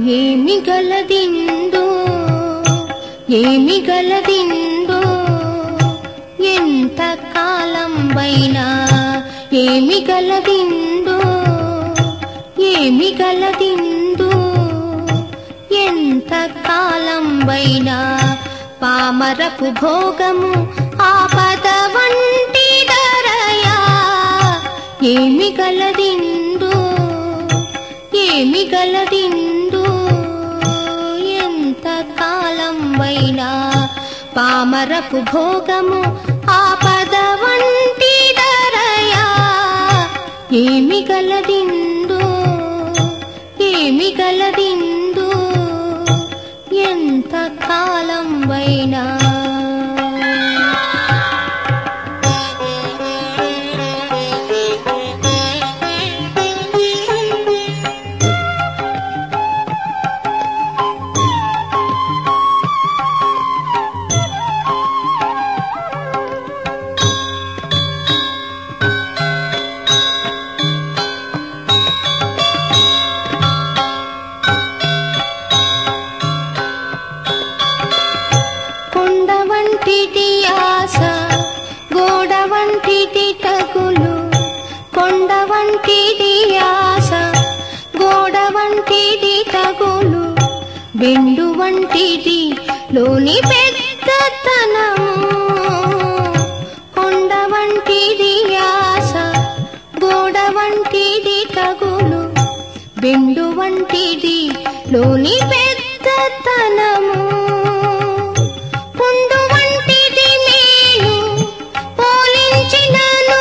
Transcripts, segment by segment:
ఏమి గలదిందో ఏమి గలదిందో ఎంత కాలం వైనా ఏమి గలదిందో ఏమి గలదిందో ఎంత కాలం వైనా పామరపు భోగము ఆపద వంటి ధరయా ఏమి గలదిందో ఏమి గలదిందో ఎంత కాలం వైనా పామరపు భోగము ఆపద వంటి ధరయా ఏమి గలదిందో ఏమి గలదిందో ఎంత కాలం వైనా కొండ వంటిది ఆశ గోడ వంటిది తగులు కొండ వంటిది ఆశ గోడ వంటిది తగులు బెండు వంటిది లోని పెద్దతనము కొండ వంటిది ఆశ గోడ వంటిది తగులు బెండు వంటిది లోని పెద్దతనము పుండు వంటిది నేను పోలించినను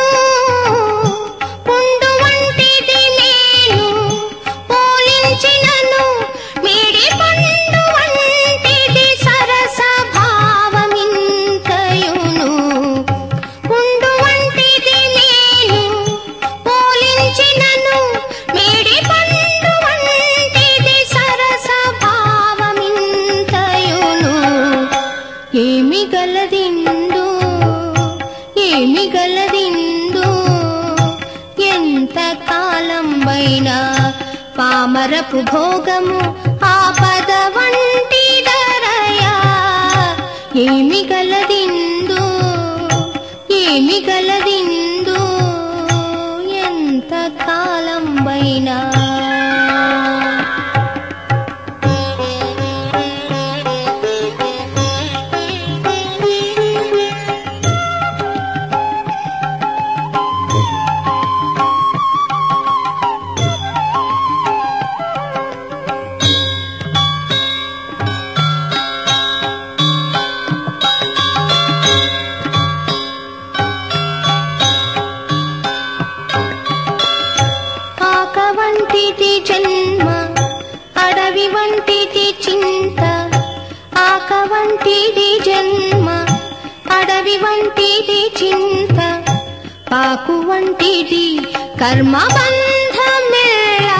పుండు వంటిది నేను పోలించినను మిడి పండు వంటిది సరస భావమింకయును పుండు వంటిది నేను పోలించినను మిడి పండు వంటిది సరస భావమింకయును ఏమి గలదిందో ఏమి గలదిందో ఎంత కాలం వైనా పామరపు భోగము ఆపద వంటి ధరయా ఏమి గలదిందో ఏమి గలదిందో ఎంత కాలం వైనా కాక వంటిది జన్మ అడవి వంటిది చింత ఆక వంటిది జన్మ అడవి వంటిది చింత పాకు వంటిది కర్మ బంధమెల్లా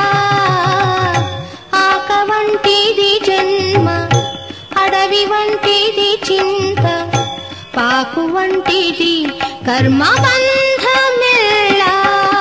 ఆక వంటిది జన్మ అడవి వంటిది చింత పాకు వంటిది కర్మ బంధమెల్లా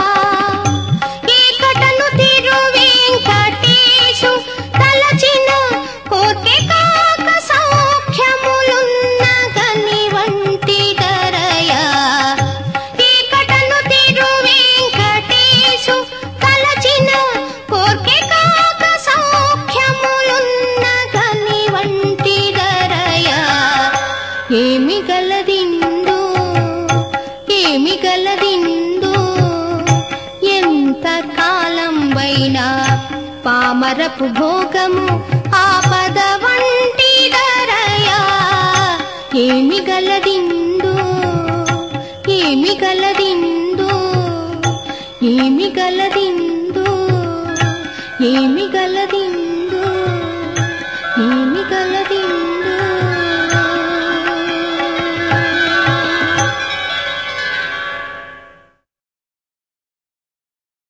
ఏకటను తిరు వెంకటేశు తలచిన కోర్కె కాక సౌఖ్యములున్న గని వంటి ధరయా ఏకటను తిరు వెంకటేశు తలచిన కోర్కె కాక సౌఖ్యములున్న గని వంటి ధరయా ఏమి గలదిందో ఏమి గలదిందో ఎంత కాలం వైనా పామరపు భోగము ఆపద వంటి ధరయా ఏమి గలదిందో ఏమి గలదిందో ఏమి గలదిందో ఏమి గలది